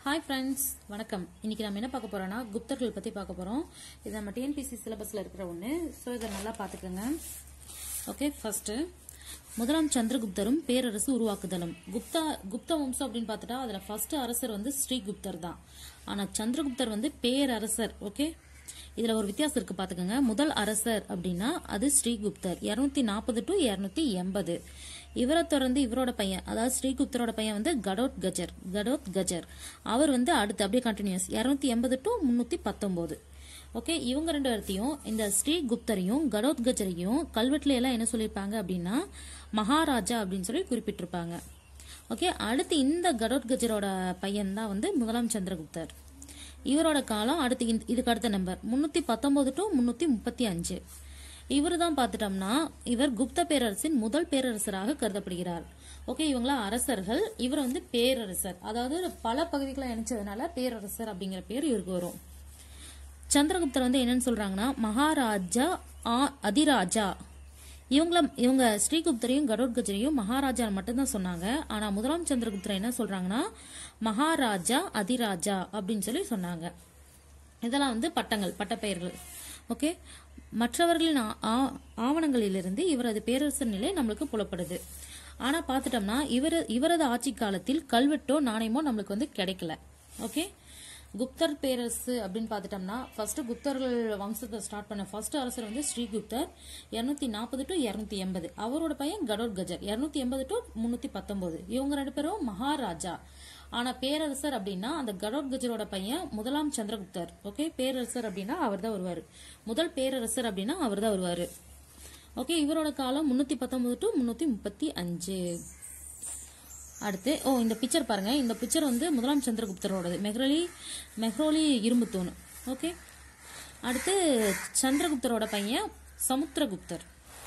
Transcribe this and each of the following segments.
hi friends வணக்கம் இன்னைக்கு நம்ம என்ன பார்க்க போறோம்னா குப்தர்கள் பத்தி பார்க்க போறோம் இது நம்ம டிஎன்பிசி சிலபஸ்ல இருக்கிற ஒன்று ஸோ இதை நல்லா பார்த்துக்கோங்க ஓகே ஃபர்ஸ்ட் முதலாம் சந்திரகுப்தரும் பேரரசு உருவாக்குதலும் குப்தா குப்த வம்சம் அப்படின்னு பார்த்துட்டா அதுல ஃபர்ஸ்ட் அரசர் வந்து ஸ்ரீகுப்தர் தான் ஆனா சந்திரகுப்தர் வந்து பேரரசர் ஓகே இதுல ஒரு வித்தியாசம் இருக்கு பாத்துக்கோங்க முதல் அரசர் அப்படின்னா அது ஸ்ரீகுப்தர் இருநூத்தி நாற்பது டு இருநூத்தி எண்பது இவரை தொடர்ந்து இவரோட பையன் அதாவது ஸ்ரீகுப்தரோட பையன் வந்து கடோத் கஜர் கடோத் கஜர் அவர் வந்து அடுத்து அப்படியே கண்டினியூஸ் இருநூத்தி எண்பது டு முன்னூத்தி பத்தொன்பது ஓகே இவங்க ரெண்டு பேர்த்தையும் இந்த ஸ்ரீகுப்தரையும் கடோத் கஜரையும் கல்வெட்டுல எல்லாம் என்ன சொல்லியிருப்பாங்க அப்படின்னா மகாராஜா அப்படின்னு சொல்லி குறிப்பிட்டிருப்பாங்க ஓகே அடுத்து இந்த கடோத் கஜரோட பையன் தான் வந்து முதலாம் சந்திரகுப்தர் இவரோட காலம் அடுத்து இந்த- இதுக்கு அடுத்த நம்பர் முன்னூத்தி பத்தொன்பது டு முன்னூத்தி முப்பத்தி அஞ்சு இவர் தான் பார்த்துட்டோம்னா இவர் குப்த பேரரசின் முதல் பேரரசராக கருதப்படுகிறார் ஓகே இவங்கள அரசர்கள் இவர் வந்து பேரரசர் அதாவது பல பகுதிகளை இணைச்சதுனால பேரரசர் அப்படிங்கிற பேர் இவருக்கு வரும் சந்திரகுப்தர் வந்து என்னன்னு சொல்றாங்கன்னா மகாராஜா ஆ- அதிராஜா இவங்கள இவங்க ஸ்ரீகுப்தரையும் கடோத்கஜரையும் மகாராஜா மட்டும்தான் சொன்னாங்க ஆனா முதலாம் சந்திரகுப்தர் என்ன சொல்றாங்கன்னா மகாராஜா அதிராஜா அப்படின்னு சொல்லி சொன்னாங்க இதெல்லாம் வந்து பட்டங்கள் பட்டப்பெயர்கள் ஓகே மற்றவர்களின் ஆ- ஆ- ஆவணங்களிலிருந்து இவரது பேரரசர் நிலை நம்மளுக்கு புலப்படுது ஆனா பார்த்துட்டோம்னா இவர் இவரது ஆட்சி காலத்தில் கல்வெட்டோ நாணயமோ நம்மளுக்கு வந்து கிடைக்கல ஓகே குப்தர் பேரரசு அப்படின்னு பார்த்துட்டோம்னா ஃபர்ஸ்ட் குப்தர்கள் வம்சத்தை ஸ்டார்ட் பண்ண ஃபர்ஸ்ட் அரசர் வந்து ஸ்ரீகுப்தர் இருநூத்தி நாற்பது டு இருநூத்தி எண்பது அவரோட பையன் கடோட் கஜர் இருநூத்தி எண்பது டு முன்னூத்தி பத்தொன்பது இவங்க ரெண்டு பேரும் மகாராஜா ஆனா பேரரசர் அப்படின்னா அந்த கடோட் கஜரோட பையன் முதலாம் சந்திரகுப்தர் ஓகே பேரரசர் அப்படின்னா அவர் தான் வருவாரு முதல் பேரரசர் அப்படின்னா அவர் தான் வருவாரு ஓகே இவரோட காலம் முன்னூத்தி பத்தொன்பது டு முன்னூத்தி முப்பத்தி அஞ்சு அடுத்து ஓ இந்த பிக்சர் பாருங்க இந்த பிக்சர் வந்து முதலாம் சந்திரகுப்தரோடது மெஹ்ரோலி மெஹ்ரோலி இரும்பு தூண் ஓகே அடுத்து சந்திரகுப்தரோட பையன் சமுத்திரகுப்தர்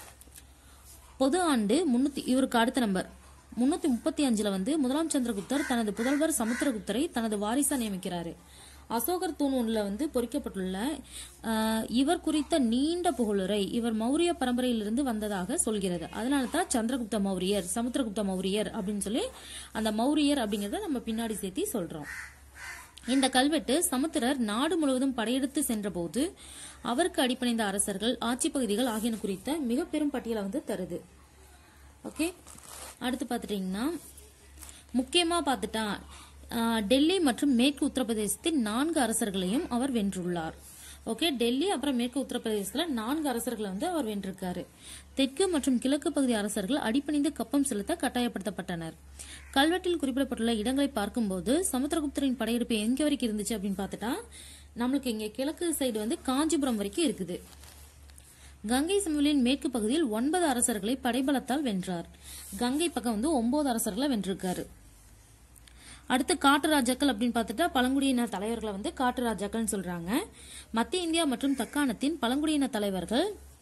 பொது ஆண்டு முன்னூத்தி இவருக்கு அடுத்த நம்பர் முன்னூத்தி முப்பத்தி அஞ்சுல வந்து முதலாம் சந்திரகுப்தர் தனது புதல்வர் சமுத்திரகுப்தரை தனது வாரிசா நியமிக்கிறாரு அசோகர் தூண் ஒன்றுல வந்து பொறிக்கப்பட்டுள்ள ஆஹ், இவர் குறித்த நீண்ட புகழுரை இவர் மௌரிய பரம்பரையிலிருந்து வந்ததாக சொல்கிறது அதனால தான் சந்திரகுப்த மௌரியர் சமுத்திரகுப்த மௌரியர் அப்படின்னு சொல்லி அந்த மௌரியர் அப்படிங்கறத நம்ம பின்னாடி சேர்த்தி சொல்றோம் இந்த கல்வெட்டு சமுத்திரர் நாடு முழுவதும் படையெடுத்து சென்றபோது அவருக்கு அடிப்பணிந்த அரசர்கள் ஆட்சி பகுதிகள் ஆகியன குறித்த மிக பெரும் பட்டியலை வந்து தருது ஓகே அடுத்து பார்த்துட்டீங்கன்னா முக்கியமா பார்த்துட்டா ஆஹ், டெல்லி மற்றும் மேற்கு உத்தரப்பிரதேசத்தின் நான்கு அரசர்களையும் அவர் வென்றுள்ளார் ஓகே டெல்லி அப்புறம் மேற்கு உத்தரப்பிரதேசத்துல நான்கு அரசர்களை வந்து அவர் வென்றிருக்காரு தெற்கு மற்றும் கிழக்கு பகுதி அரசர்கள் அடிப்பணிந்து கப்பம் செலுத்த கட்டாயப்படுத்தப்பட்டனர் கல்வெட்டில் குறிப்பிடப்பட்டுள்ள இடங்களை பார்க்கும்போது சமுத்திரகுப்தரின் படையெடுப்பு எங்க வரைக்கும் இருந்துச்சு அப்படின்னு பார்த்துட்டா நம்மளுக்கு இங்க கிழக்கு சைடு வந்து காஞ்சிபுரம் வரைக்கும் இருக்குது கங்கை சமவெளியின் மேற்கு பகுதியில் ஒன்பது அரசர்களை படைபலத்தால் வென்றார் கங்கை பக்கம் வந்து ஒன்பது அரசர்களை வென்றிருக்காரு அடுத்து காட்டு ராஜாக்கள் அப்படின்னு பார்த்துட்டா பழங்குடியின தலைவர்களை வந்து காட்டு ராஜாக்கள்னு சொல்றாங்க மத்திய இந்தியா மற்றும் தக்காணத்தின் பழங்குடியின தலைவர்கள்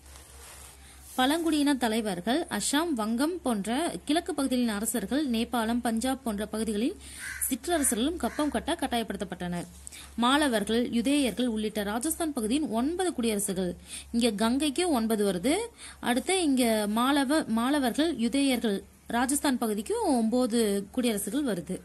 பழங்குடியின தலைவர்கள் அஸ்ஸாம் வங்கம் போன்ற கிழக்கு பகுதிகளின் அரசர்கள் நேபாளம் பஞ்சாப் போன்ற பகுதிகளில் சிற்றரசர்களும் கப்பம் கட்ட கட்டாயப்படுத்தப்பட்டனர் மாலவர்கள் யுதேயர்கள் உள்ளிட்ட ராஜஸ்தான் பகுதியின் ஒன்பது குடியரசுகள் இங்க கங்கைக்கு ஒன்பது வருது அடுத்து இங்க மாலவ மாலவர்கள் யுதேயர்கள் ராஜஸ்தான் பகுதிக்கு ஒன்பது குடியரசுகள் வருது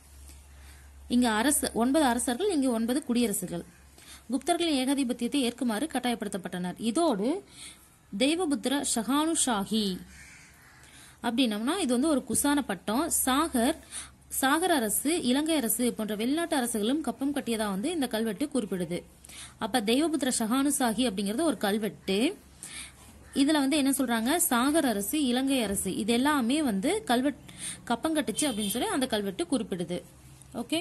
இங்க அரசு ஒன்பது அரசர்கள் இங்கு ஒன்பது குடியரசுகள் குப்தர்களின் ஏகாதிபத்தியத்தை ஏற்குமாறு கட்டாயப்படுத்தப்பட்டனர் இதோடு தெய்வபுத்திர ஷஹானு ஷாஹி அப்படின்னம்னா இது வந்து ஒரு குசான பட்டம் சாகர் சாகர் அரசு இலங்கை அரசு போன்ற வெளிநாட்டு அரசுகளும் கப்பம் கட்டியதா வந்து இந்த கல்வெட்டு குறிப்பிடுது அப்ப தெய்வபுத்திர ஷஹானு ஷாஹி அப்படிங்கிறது ஒரு கல்வெட்டு இதுல வந்து என்ன சொல்றாங்க சாகர் அரசு இலங்கை அரசு இது எல்லாமே வந்து கல்வெட் கப்பம் கட்டுச்சு அப்படின்னு சொல்லி அந்த கல்வெட்டு குறிப்பிடுது ஓகே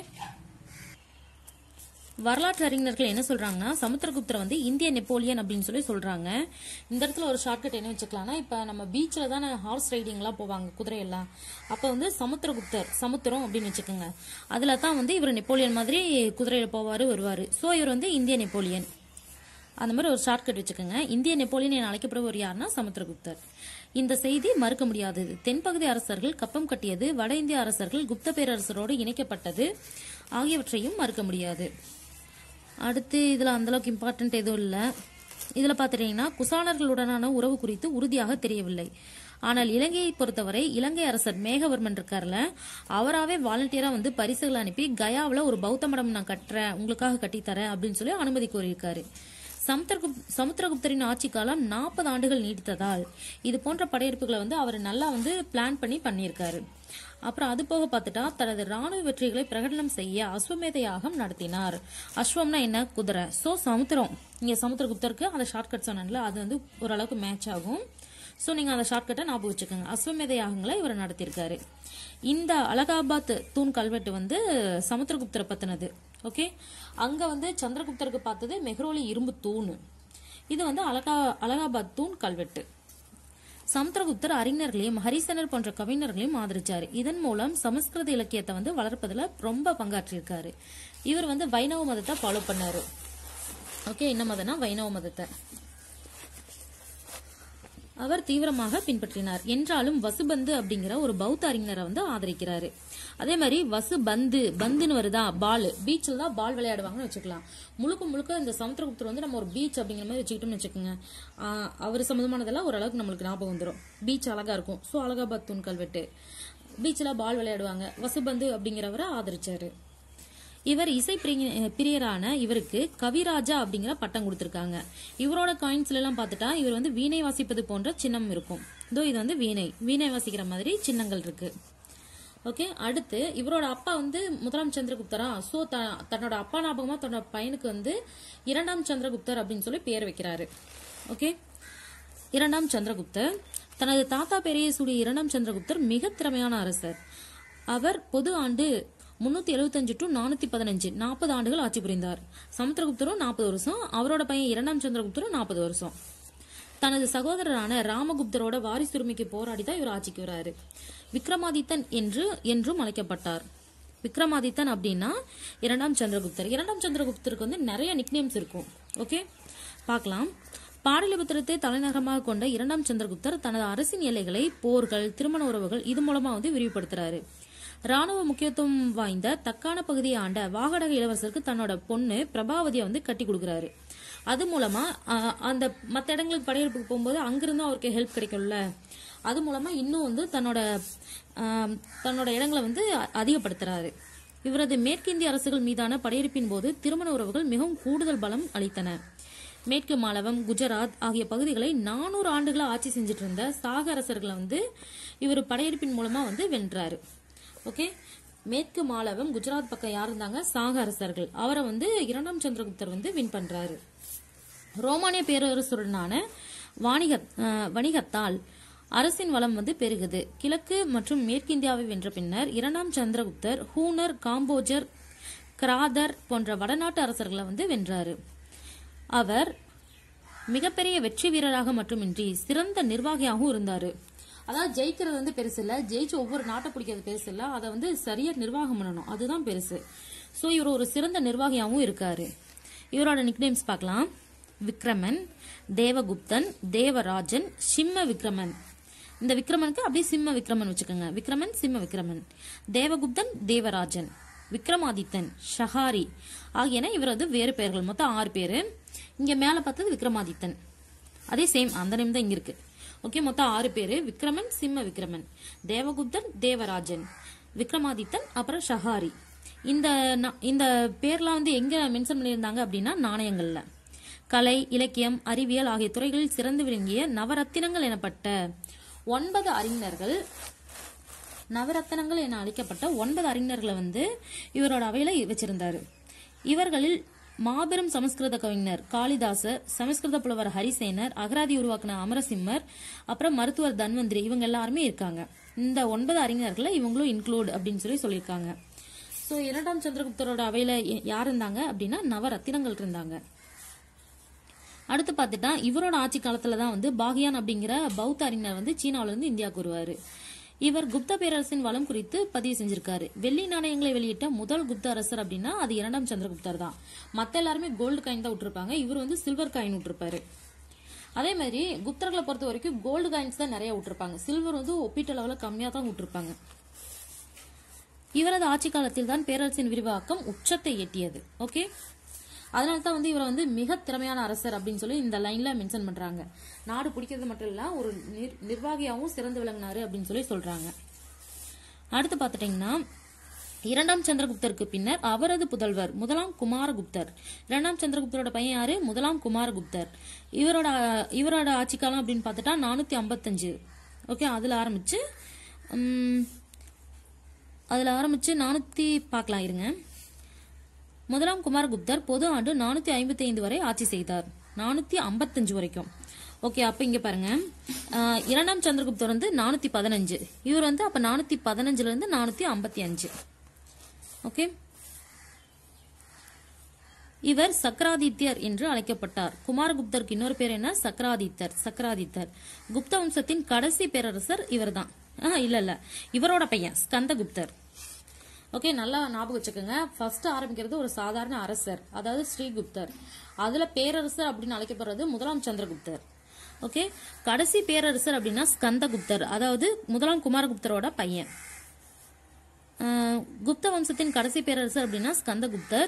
வரலாற்று அறிஞர்கள் என்ன சொல்றாங்கன்னா சமுத்திரகுப்தர் வந்து இந்திய நெப்போலியன் அப்படின்னு சொல்லி சொல்றாங்க இந்த இடத்துல ஒரு ஷார்ட்கட் என்ன வச்சுக்கலாம்னா இப்ப நம்ம பீச்ல தானே ஹார்ஸ் ரைடிங் எல்லாம் போவாங்க குதிரையெல்லாம் அப்ப வந்து சமுத்திரகுப்தர் சமுத்திரம் அப்படின்னு வச்சுக்கோங்க அதுல தான் வந்து இவர் நெப்போலியன் மாதிரி குதிரையில போவாரு வருவாரு சோ இவர் வந்து இந்திய நெப்போலியன் அந்த மாதிரி ஒரு ஷார்ட்கட் வச்சுக்கோங்க இந்திய நெப்போலியன் என அழைக்கப்படுவர் யாருன்னா சமுத்திரகுப்தர் இந்த செய்தி மறுக்க முடியாதது தென்பகுதி அரசர்கள் கப்பம் கட்டியது வட இந்திய அரசர்கள் குப்த பேரரசரோடு இணைக்கப்பட்டது ஆகியவற்றையும் மறுக்க முடியாது அடுத்து இதுல அந்த அளவுக்கு இம்பார்ட்டன்ட் எதுவும் இல்ல இதுல பாத்துட்டீங்கன்னா குசானர்களுடனான உறவு குறித்து உறுதியாக தெரியவில்லை ஆனால் இலங்கையை பொறுத்தவரை இலங்கை அரசர் மேகவர்மன் இருக்கார்ல அவராவே வாலண்டியரா வந்து பரிசுகள் அனுப்பி கயாவில் ஒரு பௌத்த மடம் நான் கட்டுறேன் உங்களுக்காக கட்டித்தரேன் அப்படின்னு சொல்லி அனுமதி கோரியிருக்காரு சமுத்திரகுப் சமுத்திரகுப்தரின் ஆட்சி காலம் நாற்பது ஆண்டுகள் நீடித்ததால் இது போன்ற படையெடுப்புகளை வந்து அவர் நல்லா வந்து பிளான் பண்ணி பண்ணியிருக்காரு அப்புறம் அது போக பார்த்துட்டா தனது ராணுவ வெற்றிகளை பிரகடனம் செய்ய அஸ்வமேத யாகம் நடத்தினார் அஸ்வம்னா என்ன குதிரை சோ சமுத்திரம் இங்க சமுத்திரகுப்தருக்கு அந்த ஷார்ட்கட் சொன்னேன்ல அது வந்து ஓரளவுக்கு மேட்ச் ஆகும் ஸோ நீங்கள் அந்த ஷார்ட்கட்டை ஞாபகம் வச்சுக்கோங்க அஸ்வமேத யாகங்களை இவர் நடத்தியிருக்காரு இந்த அலகாபாத் தூண் கல்வெட்டு வந்து சமுத்திரகுப்தரை பற்றினது ஓகே அங்கே வந்து சந்திரகுப்தருக்கு பார்த்தது மெஹ்ரோலி இரும்பு தூண் இது வந்து அலகா அலகாபாத் தூண் கல்வெட்டு சமுத்திரகுப்தர் அறிஞர்களையும் ஹரிசனர் போன்ற கவிஞர்களையும் ஆதரிச்சாரு இதன் மூலம் சமஸ்கிருத இலக்கியத்தை வந்து வளர்ப்பதுல ரொம்ப பங்காற்றியிருக்காரு இவர் வந்து வைணவ மதத்தை ஃபாலோ பண்ணாரு ஓகே என்ன மதம்னா வைணவ மதத்தை அவர் தீவிரமாக பின்பற்றினார் என்றாலும் வசுபந்து அப்படிங்கிற ஒரு பௌத்த அறிஞரை வந்து ஆதரிக்கிறாரு அதே மாதிரி வசுபந்து பந்துன்னு வருதா பால் பீச்சில் தான் பால் விளையாடுவாங்கன்னு வச்சுக்கலாம் முழுக்க முழுக்க இந்த சமுத்திரகுப்தர் வந்து நம்ம ஒரு பீச் அப்படிங்கிற மாதிரி வச்சுக்கிட்டோம்னு வச்சுக்கோங்க ஆஹ் அவர் சம்மந்தமானதெல்லாம் ஓரளவுக்கு நம்மளுக்கு ஞாபகம் வந்துடும் பீச் அழகா இருக்கும் ஸோ அலகாபாத் தூண் கல்வெட்டு பீச்சில் பால் விளையாடுவாங்க வசுபந்து அப்படிங்கிறவரை ஆதரிச்சாரு இவர் இசை பிரிய- பிரியரான இவருக்கு கவிராஜா அப்படிங்கிற பட்டம் கொடுத்திருக்காங்க இவரோட காயின்ஸ்ல எல்லாம் பார்த்துட்டா இவர் வந்து வீணை வாசிப்பது போன்ற சின்னம் இருக்கும் இதோ இது வந்து வீணை வீணை வாசிக்கிற மாதிரி சின்னங்கள் இருக்கு ஓகே அடுத்து இவரோட அப்பா வந்து முதலாம் சந்திரகுப்தரா சோ தன்னோட அப்பா ஞாபகமா தன்னோட பையனுக்கு வந்து இரண்டாம் சந்திரகுப்தர் அப்படின்னு சொல்லி பேர் வைக்கிறாரு ஓகே இரண்டாம் சந்திரகுப்தர் தனது தாத்தா பெரிய சூடிய இரண்டாம் சந்திரகுப்தர் மிக திறமையான அரசர் அவர் பொது ஆண்டு முன்னூத்தி எழுபத்தஞ்சு டு நானூத்தி பதினஞ்சு நாற்பது ஆண்டுகள் ஆட்சி புரிந்தார் சமுத்திரகுப்தரும் நாற்பது வருஷம் அவரோட பையன் இரண்டாம் சந்திரகுப்தரும் நாற்பது வருஷம் தனது சகோதரரான ராமகுப்தரோட வாரிசுரிமைக்கு போராடி தான் இவர் ஆட்சிக்கு வராரு விக்ரமாதித்தன் என்று என்றும் அழைக்கப்பட்டார் விக்ரமாதித்தன் அப்படின்னா இரண்டாம் சந்திரகுப்தர் இரண்டாம் சந்திரகுப்தருக்கு வந்து நிறைய நிக்நேம்ஸ் இருக்கும் ஓகே பார்க்கலாம் பாடலிபுத்திரத்தை தலைநகரமாக கொண்ட இரண்டாம் சந்திரகுப்தர் தனது அரசின் எல்லைகளை போர்கள் திருமண உறவுகள் இது மூலமா வந்து விரிவுபடுத்துறாரு ராணுவ முக்கியத்துவம் வாய்ந்த தக்கான பகுதியை ஆண்ட வாகடக இளவரசருக்கு தன்னோட பொண்ணு பிரபாவதியை வந்து கட்டி கொடுக்குறாரு அது மூலமா அஹ், அந்த மற்ற இடங்களுக்கு படையெடுப்புக்கு போகும்போது அங்கிருந்தும் அவருக்கு ஹெல்ப் கிடைக்கும்ல அது மூலமா இன்னும் வந்து தன்னோட அஹ், தன்னோட இடங்களை வந்து அ- அதிகப்படுத்துறாரு இவரது மேற்கிந்திய அரசுகள் மீதான படையெடுப்பின் போது திருமண உறவுகள் மிகவும் கூடுதல் பலம் அளித்தன மேற்கு மாலவம் குஜராத் ஆகிய பகுதிகளை நானூறு ஆண்டுகளா ஆட்சி செஞ்சுட்டு இருந்த சாக அரசர்களை வந்து இவர் படையெடுப்பின் மூலமா வந்து வென்றாரு ஓகே மேற்கு மாலவம் குஜராத் பக்கம் யார் இருந்தாங்க சாக அரசர்கள் அவரை வந்து இரண்டாம் சந்திரகுப்தர் வந்து வின் பண்றாரு ரோமானிய பேரரசுடனான வாணிக அஹ், வணிகத்தால் அரசின் வளம் வந்து பெருகுது கிழக்கு மற்றும் மேற்கிந்தியாவை வென்ற பின்னர் இரண்டாம் சந்திரகுப்தர் ஹூனர் காம்போஜர் கிராதர் போன்ற வடநாட்டு அரசர்களை வந்து வென்றாரு அவர் மிகப்பெரிய வெற்றி வீரராக மட்டுமின்றி சிறந்த நிர்வாகியாகவும் இருந்தாரு அதாவது ஜெயிக்கிறது வந்து பெருசு இல்ல ஜெயிச்சு ஒவ்வொரு நாட்டை பிடிக்கிறது பெருசு இல்ல அதை வந்து சரியா நிர்வாகம் பண்ணணும் அதுதான் பெருசு சோ இவர் ஒரு சிறந்த நிர்வாகியாகவும் இருக்காரு இவரோட நிக்நேம்ஸ் பார்க்கலாம் விக்ரமன் தேவகுப்தன் தேவராஜன் சிம்ம விக்ரமன் இந்த விக்ரமனுக்கு அப்படியே சிம்ம விக்ரமன் வச்சுக்கோங்க விக்ரமன் சிம்ம விக்ரமன் தேவகுப்தன் தேவராஜன் விக்ரமாதித்தன் ஷஹாரி ஆகியன இவரது வேறு பெயர்கள் மொத்தம் ஆறு பேரு இங்க மேல பார்த்தது விக்ரமாதித்தன் அதே சேம் அந்த நேம் தான் இங்க இருக்கு ஓகே மொத்தம் ஆறு பேரு விக்ரமன் சிம்ம விக்ரமன் தேவகுப்தன் தேவராஜன் விக்ரமாதித்தன் அப்புறம் ஷஹாரி இந்த நா- இந்த பேர்லாம் வந்து எங்க மென்ஷன் பண்ணியிருந்தாங்க அப்படின்னா நாணயங்கள்ல கலை இலக்கியம் அறிவியல் ஆகிய துறைகளில் சிறந்து விளங்கிய நவரத்தினங்கள் எனப்பட்ட ஒன்பது அறிஞர்கள் நவரத்தினங்கள் என அழைக்கப்பட்ட ஒன்பது அறிஞர்களை வந்து இவரோட அவையில வச்சிருந்தாரு இவர்களில் மாபெரும் சமஸ்கிருத கவிஞர் காளிதாசர் சமஸ்கிருத புலவர் ஹரிசேனர் அகராதி உருவாக்கின அமரசிம்மர் அப்புறம் மருத்துவர் தன்வந்திரி இவங்க எல்லாருமே இருக்காங்க இந்த ஒன்பது அறிஞர்களை இவங்களும் இன்க்ளூட் அப்படின்னு சொல்லி சொல்லியிருக்காங்க ஸோ இரண்டாம் சந்திரகுப்தரோட அவையில ய- யார் இருந்தாங்க அப்படின்னா நவரத்தினங்கள் இருந்தாங்க அடுத்து பார்த்துட்டா இவரோட ஆட்சி காலத்துல தான் வந்து பாகியான் அப்படிங்கிற பௌத்த அறிஞர் வந்து சீனாவுல இருந்து இந்தியாவுக்கு வருவாரு இவர் குப்த பேரரசின் வளம் குறித்து பதிவு செஞ்சிருக்காரு வெள்ளி நாணயங்களை வெளியிட்ட முதல் குப்த அரசர் அப்படின்னா அது இரண்டாம் சந்திரகுப்தர் தான் மத்த எல்லாருமே கோல்டு காயின் தான் விட்டுருப்பாங்க இவர் வந்து சில்வர் காயின் விட்டுருப்பாரு அதே மாதிரி குப்தர்களை பொறுத்த வரைக்கும் கோல்டு காயின்ஸ் தான் நிறைய விட்டுருப்பாங்க சில்வர் வந்து ஒப்பீட்டளவில் கம்மியாக தான் விட்டுருப்பாங்க இவரது ஆட்சி காலத்தில் தான் பேரரசின் விரிவாக்கம் உச்சத்தை எட்டியது ஓகே அதனால தான் வந்து இவரை வந்து மிக திறமையான அரசர் அப்படின்னு சொல்லி இந்த லைன்ல மென்ஷன் பண்றாங்க நாடு பிடிக்கிறது மட்டும் இல்ல ஒரு நிர்- நிர்வாகியாவும் சிறந்து விளங்கினாரு அப்படின்னு சொல்லி சொல்றாங்க அடுத்து பார்த்துட்டீங்கன்னா இரண்டாம் சந்திரகுப்தருக்கு பின்னர் அவரது புதல்வர் முதலாம் குமாரகுப்தர் இரண்டாம் சந்திரகுப்தரோட பையன் யாரு முதலாம் குமாரகுப்தர் இவரோட இவரோட ஆட்சி காலம் அப்படின்னு பார்த்துட்டா நானூத்தி ஐம்பத்தஞ்சு ஓகே அதுல ஆரம்பிச்சு உம், அதுல ஆரம்பிச்சு நானூத்தி பார்க்கலாம் இருங்க முதலாம் குமாரகுப்தர் பொது ஆண்டு நானூத்தி ஐம்பத்தி ஐந்து வரை ஆட்சி செய்தார் நானூத்தி ஐம்பத்தஞ்சு வரைக்கும் ஓகே அப்ப இங்க பாருங்க ஆஹ், இரண்டாம் சந்திரகுப்தர் வந்து நானூத்தி பதினஞ்சு இவர் வந்து அப்ப நானூத்தி பதினஞ்சுல இருந்து நானூத்தி ஐம்பத்தி அஞ்சு ஓகே இவர் சக்கராதித்யர் என்று அழைக்கப்பட்டார் குமாரகுப்தருக்கு இன்னொரு பேர் என்ன சக்கராதித்தர் சக்கராதித்தர் குப்த வம்சத்தின் கடைசி பேரரசர் இவர்தான் ஆஹ், இல்ல இல்ல இவரோட பையன் ஸ்கந்தகுப்தர் ஓகே நல்லா ஞாபகம் வச்சுக்கோங்க ஃபர்ஸ்ட் ஆரம்பிக்கிறது ஒரு சாதாரண அரசர் அதாவது ஸ்ரீகுப்தர் அதுல பேரரசர் அப்படின்னு அழைக்கப்படுறது முதலாம் சந்திரகுப்தர் ஓகே கடைசி பேரரசர் அப்படின்னா ஸ்கந்தகுப்தர் அதாவது முதலாம் குமாரகுப்தரோட பையன் ஆஹ், குப்த வம்சத்தின் கடைசி பேரரசர் அப்படின்னா ஸ்கந்தகுப்தர்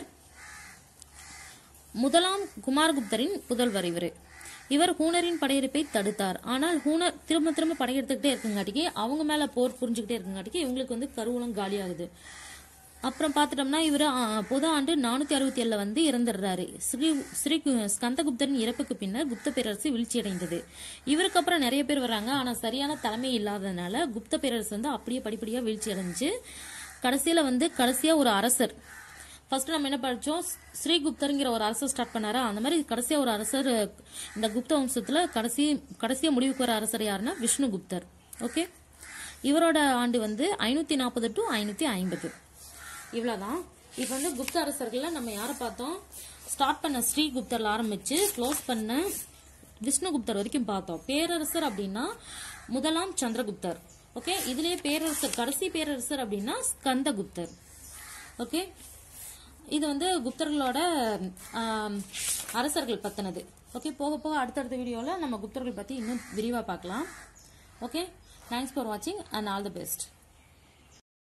முதலாம் குமாரகுப்தரின் புதல்வர் இவர் இவர் ஹூனரின் படையெடுப்பை தடுத்தார் ஆனால் ஹூனர் திரும்ப திரும்ப படையெடுத்துக்கிட்டே இருக்குங்காட்டிக்கு அவங்க மேல போர் புரிஞ்சுக்கிட்டே இருக்குங்காட்டிக்கு இவங்களுக்கு வந்து கருவூலம் காலியாகுது அப்புறம் பார்த்துட்டோம்னா இவர் பொது ஆண்டு நானூத்தி அறுபத்தி ஏழுல வந்து இறந்துடுறாரு ஸ்ரீ ஸ்ரீ கு- ஸ்கந்தகுப்தரின் இறப்புக்கு பின்னர் குப்த பேரரசு வீழ்ச்சியடைந்தது இவருக்கு அப்புறம் நிறைய பேர் வர்றாங்க ஆனா சரியான தலைமை இல்லாததுனால குப்த பேரரசு வந்து அப்படியே படிப்படியா வீழ்ச்சி அடைஞ்சு கடைசியில வந்து கடைசியா ஒரு அரசர் ஃபர்ஸ்ட் நம்ம என்ன படிச்சோம் ஸ்ரீகுப்தருங்கிற ஒரு அரசர் ஸ்டார்ட் பண்ணாரா அந்த மாதிரி கடைசியா ஒரு அரசர் இந்த குப்த வம்சத்துல கடைசி கடைசியா முடிவுக்கு வர அரசர் யாருன்னா விஷ்ணுகுப்தர் ஓகே இவரோட ஆண்டு வந்து ஐநூத்தி நாற்பது டு ஐநூத்தி ஐம்பது இவ்வளவுதான் இப்போ வந்து குப்த அரசர்கள்ல நம்ம யாரை பார்த்தோம் ஸ்டார்ட் பண்ண ஸ்ரீகுப்தர்ல ஆரம்பிச்சு க்ளோஸ் பண்ண விஷ்ணுகுப்தர் வரைக்கும் பார்த்தோம் பேரரசர் அப்படின்னா முதலாம் சந்திரகுப்தர் ஓகே இதுலயே பேரரசர் கடைசி பேரரசர் அப்படின்னா ஸ்கந்தகுப்தர் ஓகே இது வந்து குப்தர்களோட ஆம், அரசர்கள் பத்தினது ஓகே போக போக அடுத்தடுத்த வீடியோவில் நம்ம குப்தர்கள் பற்றி இன்னும் விரிவாக பார்க்கலாம் ஓகே தேங்க்ஸ் ஃபார் வாட்சிங் அண்ட் ஆல் தி பெஸ்ட்